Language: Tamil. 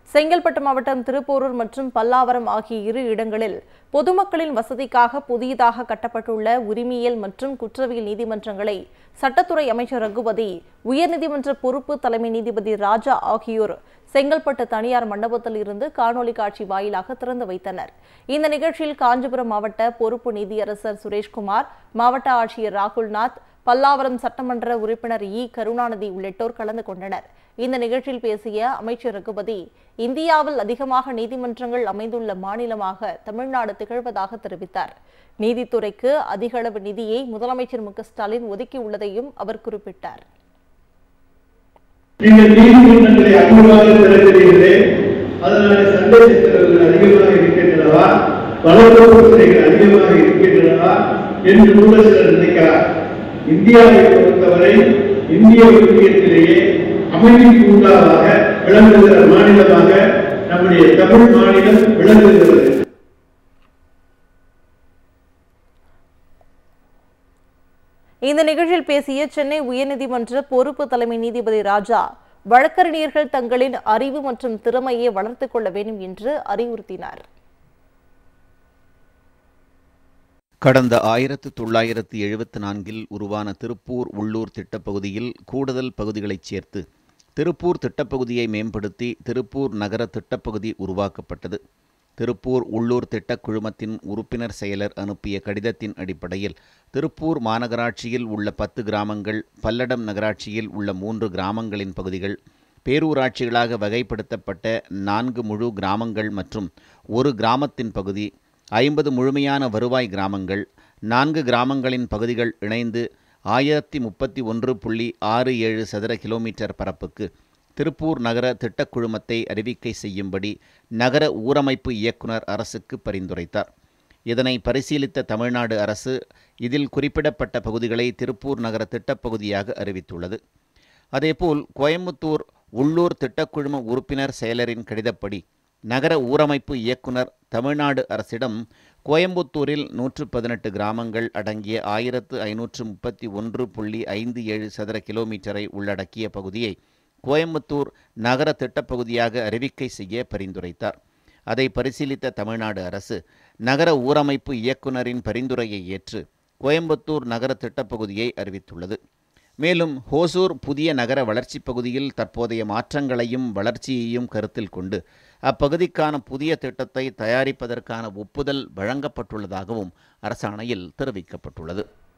செங்கல்பட்டு மாவட்டம் திருப்போரூர் மற்றும் பல்லாவரம் ஆகிய இரு இடங்களில் பொதுமக்களின் வசதிக்காக புதியதாக கட்டப்பட்டுள்ள உரிமையியல் மற்றும் குற்றவியல் நீதிமன்றங்களை சட்டத்துறை அமைச்சர் ரகுபதி உயர்நீதிமன்ற பொறுப்பு தலைமை நீதிபதி ராஜா ஆகியோர் செங்கல்பட்டு தனியார் மண்டபத்தில் இருந்து காணொலி காட்சி வாயிலாக திறந்து வைத்தனர் இந்த நிகழ்ச்சியில் காஞ்சிபுரம் மாவட்ட பொறுப்பு நீதியரசர் சுரேஷ்குமார் மாவட்ட ஆட்சியர் ராகுல்நாத் பல்லாவரம் சட்டமன்ற உறுப்பினர் இ கருணாநிதி உள்ளிட்டோர் கலந்து கொண்டனர் இந்த நிகழ்ச்சியில் பேசிய அமைச்சர் ரகுபதி இந்தியாவில் அதிகமாக நீதிமன்றங்கள் அமைந்துள்ள மாநிலமாக தமிழ்நாடு திகழ்வதாக தெரிவித்தார் நீதித்துறைக்கு அதிக அளவு நிதியை முதலமைச்சர் மு க ஸ்டாலின் ஒதுக்கியுள்ளதையும் அவர் குறிப்பிட்டார் நீங்கள் நீதிமன்றங்களை அதிகமாக திறக்கிறீர்களே அதனால சண்டை சச்சரவுகள் அதிகமாக இருக்கின்றனவா வழக்கு பிரச்சனைகள் அதிகமாக இருக்கின்றனவா என்று கூட சிலர் நினைக்கிறார் இந்தியாவை பொறுத்தவரை இந்திய ஒன்றியத்திலேயே அமைதி பூங்காவாக விளங்குகிற மாநிலமாக நம்முடைய தமிழ் மாநிலம் விளங்குகிறது இந்த நிகழ்ச்சியில் பேசிய சென்னை உயர்நீதிமன்ற பொறுப்பு தலைமை நீதிபதி ராஜா வழக்கறிஞர்கள் தங்களின் அறிவு மற்றும் திறமையை வளர்த்துக் கொள்ள வேண்டும் என்று அறிவுறுத்தினார் கடந்த ஆயிரத்து தொள்ளாயிரத்து எழுபத்து நான்கில் உருவான திருப்பூர் உள்ளூர் திட்டப்பகுதியில் கூடுதல் பகுதிகளைச் சேர்த்து திருப்பூர் திட்டப்பகுதியை மேம்படுத்தி திருப்பூர் நகர திட்டப்பகுதி உருவாக்கப்பட்டது திருப்பூர் உள்ளூர் திட்டக் குழுமத்தின் உறுப்பினர் செயலர் அனுப்பிய கடிதத்தின் அடிப்படையில் திருப்பூர் மாநகராட்சியில் உள்ள பத்து கிராமங்கள் பல்லடம் நகராட்சியில் உள்ள மூன்று கிராமங்களின் பகுதிகள் பேரூராட்சிகளாக வகைப்படுத்தப்பட்ட நான்கு முழு கிராமங்கள் மற்றும் ஒரு கிராமத்தின் பகுதி ஐம்பது முழுமையான வருவாய் கிராமங்கள் நான்கு கிராமங்களின் பகுதிகள் இணைந்து ஆயிரத்தி முப்பத்தி ஒன்று புள்ளி ஆறு ஏழு சதுர கிலோமீட்டர் பரப்புக்கு திருப்பூர் நகர திட்டக்குழுமத்தை அறிவிக்கை செய்யும்படி நகர ஊரமைப்பு இயக்குனர் அரசுக்கு பரிந்துரைத்தார் இதனை பரிசீலித்த தமிழ்நாடு அரசு இதில் குறிப்பிடப்பட்ட பகுதிகளை திருப்பூர் நகர திட்டப்பகுதியாக அறிவித்துள்ளது அதேபோல் கோயம்புத்தூர் உள்ளூர் திட்டக்குழும உறுப்பினர் செயலரின் கடிதப்படி நகர ஊரமைப்பு இயக்குனர் தமிழ்நாடு அரசிடம் கோயம்புத்தூரில் நூற்று பதினெட்டு கிராமங்கள் அடங்கிய ஆயிரத்து ஐநூற்று முப்பத்தி ஒன்று புள்ளி ஐந்து ஏழு சதுர கிலோமீட்டரை உள்ளடக்கிய பகுதியை கோயம்புத்தூர் நகர திட்டப்பகுதியாக அறிவிக்கை செய்ய பரிந்துரைத்தார் அதை பரிசீலித்த தமிழ்நாடு அரசு நகர ஊரமைப்பு இயக்குனரின் பரிந்துரையை ஏற்று கோயம்புத்தூர் நகர திட்டப்பகுதியை அறிவித்துள்ளது மேலும் ஹோசூர் புதிய நகர வளர்ச்சிப் பகுதியில் தற்போதைய மாற்றங்களையும் வளர்ச்சியையும் கருத்தில் கொண்டு அப்பகுதிக்கான புதிய திட்டத்தை தயாரிப்பதற்கான ஒப்புதல் வழங்கப்பட்டுள்ளதாகவும் அரசாணையில் தெரிவிக்கப்பட்டுள்ளது